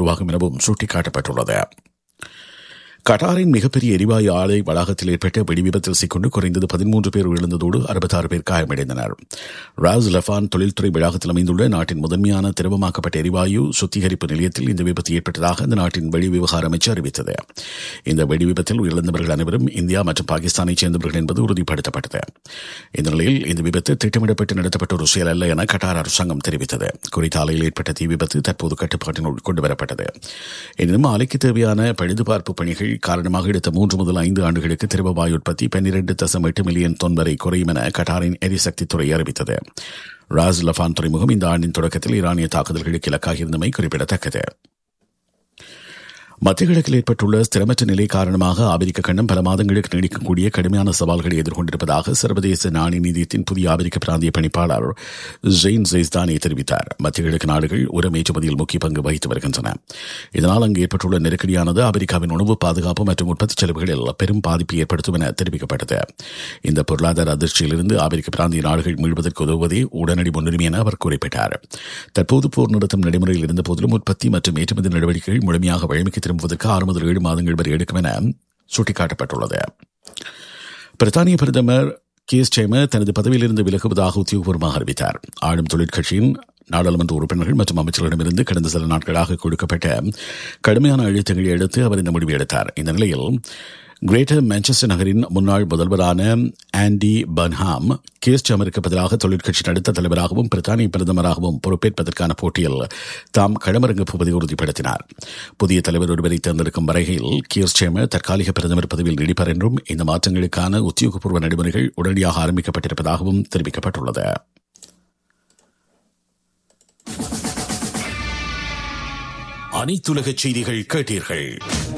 உருவாகும் எனவும் சுட்டிக்காட்டப்பட்டுள்ளது கட்டாரின் மிகப்பெரிய எரிவாயு ஆலை வளாகத்தில் ஏற்பட்ட வெடி விபத்தில் சிக்கொண்டு குறைந்தது பதிமூன்று பேர் விழுந்ததோடு அறுபத்தாறு பேர் காயமடைந்தனர் ராஸ் லெஃபான் தொழில்துறை வளாகத்தில் அமைந்துள்ள நாட்டின் முதன்மையான திரவமாக்கப்பட்ட எரிவாயு சுத்திகரிப்பு நிலையத்தில் இந்த விபத்து ஏற்பட்டதாக அந்த நாட்டின் வெளி விவகார அமைச்சு அறிவித்தது இந்த வெடி விபத்தில் உயிரிழந்தவர்கள் அனைவரும் இந்தியா மற்றும் பாகிஸ்தானைச் சேர்ந்தவர்கள் என்பது உறுதிப்படுத்தப்பட்டது இந்த நிலையில் இந்த விபத்து திட்டமிடப்பட்டு நடத்தப்பட்ட ஒரு செயல் அல்ல என கட்டார் அரசாங்கம் தெரிவித்தது குறித்த ஆலையில் ஏற்பட்ட தீ விபத்து தற்போது கட்டுப்பாட்டினுள் கொண்டுவரப்பட்டது எனினும் ஆலைக்கு தேவையான பழுதுபார்ப்பு பணிகள் காரணமாக எடுத்த மூன்று முதல் ஐந்து ஆண்டுகளுக்கு திரவ வாயு உற்பத்தி பன்னிரண்டு தசம் எட்டு மில்லியன் தொன் வரை குறையும் என கட்டாரின் எரிசக்தி துறை அறிவித்தது ராஸ் லஃபான் துறைமுகம் இந்த ஆண்டின் தொடக்கத்தில் ஈரானிய தாக்குதல்களுக்கு இலக்காக இருந்தமை குறிப்பிடத்தக்கது மத்திய கிழக்கில் ஏற்பட்டுள்ள ஸ்திரமற்ற நிலை காரணமாக ஆப்பிரிக்க கண்டம் பல மாதங்களுக்கு நீடிக்கக்கூடிய கடுமையான சவால்களை எதிர்கொண்டிருப்பதாக சர்வதேச நாணய நிதியத்தின் புதிய ஆப்பிரிக்க பிராந்திய பணிப்பாளர் ஜெயின் ஜெய்ஸ்தானி தெரிவித்தார் மத்திய கிழக்கு நாடுகள் உரம் ஏற்றுமதியில் முக்கிய பங்கு வகித்து வருகின்றன இதனால் அங்கு ஏற்பட்டுள்ள நெருக்கடியானது ஆப்பிரிக்காவின் உணவு பாதுகாப்பு மற்றும் உற்பத்தி செலவுகளில் பெரும் பாதிப்பை ஏற்படுத்தும் என தெரிவிக்கப்பட்டது இந்த பொருளாதார அதிர்ச்சியிலிருந்து ஆப்பிரிக்க பிராந்திய நாடுகள் மீள்வதற்கு உதவுவதே உடனடி முன்னுரிமை என அவர் குறிப்பிட்டார் தற்போது போர் நிறுத்தம் நடைமுறையில் இருந்த போதிலும் உற்பத்தி மற்றும் ஏற்றுமதி நடவடிக்கைகள் முழுமையாக வழமைக்கு திரும்புவதற்கு ஆறு முதல் ஏழு மாதங்கள் வரை எடுக்கும் என சுட்டிக்காட்டப்பட்டுள்ளது பிரித்தானிய பிரதமர் கேஸ் சேமர் தனது பதவியிலிருந்து விலகுவதாக உத்தியோகபூர்வமாக அறிவித்தார் ஆளும் தொழிற்கட்சியின் நாடாளுமன்ற உறுப்பினர்கள் மற்றும் அமைச்சர்களிடமிருந்து கடந்த சில நாட்களாக கொடுக்கப்பட்ட கடுமையான அழுத்தங்களை அடுத்து அவர் இந்த முடிவை எடுத்தார் இந்த நிலையில் கிரேட்டர் மான்செஸ்டர் நகரின் முன்னாள் முதல்வரான ஆண்டி பன்ஹாம் கேஸ் சமருக்கு பதிலாக தொழிற்கட்சியின் அடுத்த தலைவராகவும் பிரித்தானிய பிரதமராகவும் பொறுப்பேற்பதற்கான போட்டியில் தாம் களமிறங்கப் போவதை உறுதிப்படுத்தினார் புதிய தலைவர் ஒருவரை தேர்ந்தெடுக்கும் வரையில் கியர் சேமர் தற்காலிக பிரதமர் பதவியில் நீடிப்பார் என்றும் இந்த மாற்றங்களுக்கான உத்தியோகபூர்வ நடைமுறைகள் உடனடியாக ஆரம்பிக்கப்பட்டிருப்பதாகவும் தெரிவிக்கப்பட்டுள்ளது அனைத்துலக செய்திகள் கேட்டீர்கள்